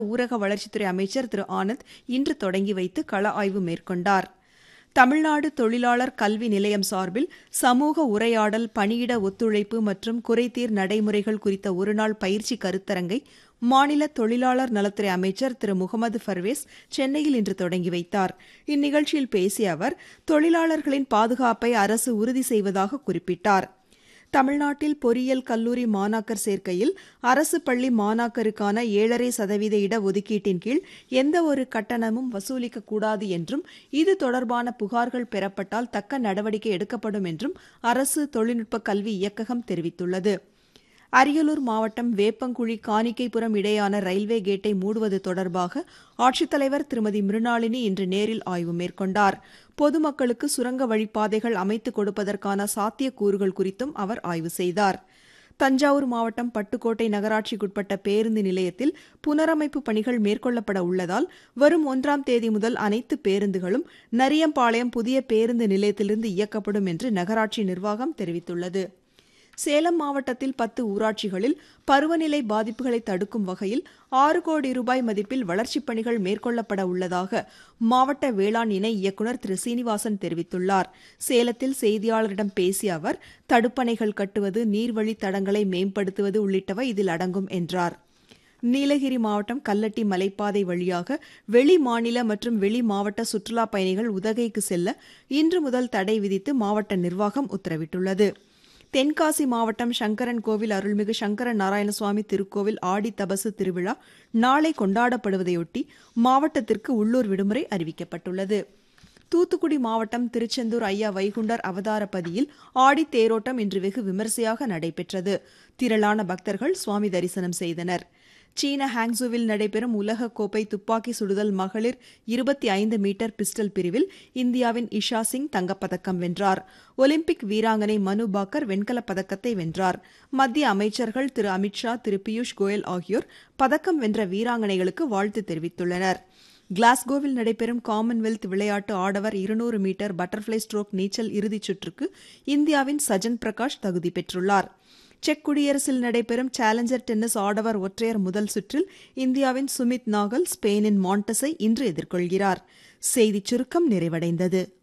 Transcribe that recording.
ஊரக வளர்ச்சித்துறை அமைச்சர் திரு ஆனந்த் இன்று தொடங்கி வைத்து கள ஆய்வு மேற்கொண்டார் தமிழ்நாடு தொழிலாளர் கல்வி நிலையம் சார்பில் சமூக உரையாடல் பணியிட ஒத்துழைப்பு மற்றும் குறைதீர் நடைமுறைகள் குறித்த ஒருநாள் பயிற்சி கருத்தரங்கை மாநில தொழிலாளர் நலத்துறை அமைச்சர் திரு முகமது பர்வேஸ் சென்னையில் இன்று தொடங்கி வைத்தார் இந்நிகழ்ச்சியில் பேசிய அவர் தொழிலாளர்களின் பாதுகாப்பை அரசு உறுதி செய்வதாக குறிப்பிட்டார் தமிழ்நாட்டில் பொறியியல் கல்லூரி மாணாக்கர் சேர்க்கையில் அரசு பள்ளி மாணாக்கருக்கான ஏழரை சதவீத இடஒதுக்கீட்டின் கீழ் எந்தவொரு கட்டணமும் வசூலிக்கக்கூடாது என்றும் இது தொடர்பான புகார்கள் பெறப்பட்டால் தக்க நடவடிக்கை எடுக்கப்படும் என்றும் அரசு தொழில்நுட்ப கல்வி இயக்ககம் தெரிவித்துள்ளது அரியலூர் மாவட்டம் வேப்பங்குழி காணிக்கைப்புறம் இடையான ரயில்வே கேட்டை மூடுவது தொடர்பாக ஆட்சித்தலைவர் திருமதி மிருணாளினி இன்று நேரில் ஆய்வு மேற்கொண்டார் பொதுமக்களுக்கு சுரங்க வழிப்பாதைகள் அமைத்துக் கொடுப்பதற்கான சாத்தியக்கூறுகள் குறித்தும் அவர் ஆய்வு செய்தார் தஞ்சாவூர் மாவட்டம் பட்டுக்கோட்டை நகராட்சிக்குட்பட்ட பேருந்து நிலையத்தில் புனரமைப்பு பணிகள் மேற்கொள்ளப்பட உள்ளதால் வரும் ஒன்றாம் தேதி முதல் அனைத்து பேருந்துகளும் நரியம்பாளையம் புதிய பேருந்து நிலையத்திலிருந்து இயக்கப்படும் என்று நகராட்சி நிர்வாகம் தெரிவித்துள்ளது சேலம் மாவட்டத்தில் பத்து ஊராட்சிகளில் பருவநிலை பாதிப்புகளை தடுக்கும் வகையில் ஆறு கோடி ரூபாய் மதிப்பில் வளர்ச்சிப் பணிகள் மேற்கொள்ளப்பட உள்ளதாக மாவட்ட வேளாண் இணை இயக்குநர் திரு சீனிவாசன் தெரிவித்துள்ளார் சேலத்தில் செய்தியாளரிடம் பேசிய அவர் தடுப்பணைகள் கட்டுவது நீர்வழி தடங்களை மேம்படுத்துவது உள்ளிட்டவை இதில் அடங்கும் என்றார் நீலகிரி மாவட்டம் கல்லட்டி மலைப்பாதை வழியாக வெளி மாநில மற்றும் வெளி மாவட்ட சுற்றுலா பயணிகள் உதகைக்கு செல்ல இன்று முதல் தடை விதித்து மாவட்ட நிர்வாகம் உத்தரவிட்டுள்ளது தென்காசி மாவட்டம் சங்கரன் கோவில் அருள்மிகு சங்கர நாராயணசுவாமி திருக்கோவில் ஆடி தபசு திருவிழா நாளை கொண்டாடப்படுவதையொட்டி மாவட்டத்திற்கு உள்ளூர் விடுமுறை அறிவிக்கப்பட்டுள்ளது தூத்துக்குடி மாவட்டம் திருச்செந்தூர் ஐயா வைகுண்டர் அவதாரப்பதியில் ஆடி தேரோட்டம் இன்று வெகு விமரிசையாக நடைபெற்றது திரளான பக்தர்கள் சுவாமி தரிசனம் செய்தனர் சீன ஹாங்ஸுவில் நடைபெறும் உலக கோப்பை துப்பாக்கி சுடுதல் மகளிர் இருபத்தி ஐந்து மீட்டர் பிஸ்டல் பிரிவில் இந்தியாவின் இஷா சிங் தங்கப்பதக்கம் வென்றார் ஒலிம்பிக் வீராங்கனை மனு பாக்கர் வெண்கலப் பதக்கத்தை வென்றார் மத்திய அமைச்சர்கள் திரு அமித்ஷா திரு பியூஷ் கோயல் ஆகியோர் பதக்கம் வென்ற வீராங்கனைகளுக்கு வாழ்த்து தெரிவித்துள்ளனா் கிளாஸ்கோவில் நடைபெறும் காமன்வெல்த் விளையாட்டு ஆடவர் இருநூறு மீட்டர் பட்டர்ஃப்ளை ஸ்ட்ரோக் நீச்சல் இறுதிச் சுற்றுக்கு இந்தியாவின் சஜன் பிரகாஷ் தகுதி பெற்றுள்ளார் செக் குடியரசில் நடைபெறும் சேலஞ்சர் டென்னிஸ் ஆடவர் ஒற்றையர் முதல் சுற்றில் இந்தியாவின் சுமித் நாகல் ஸ்பெயினின் மாண்டஸை இன்று எதிர்கொள்கிறார் செய்திச் சுருக்கம் நிறைவடைந்தது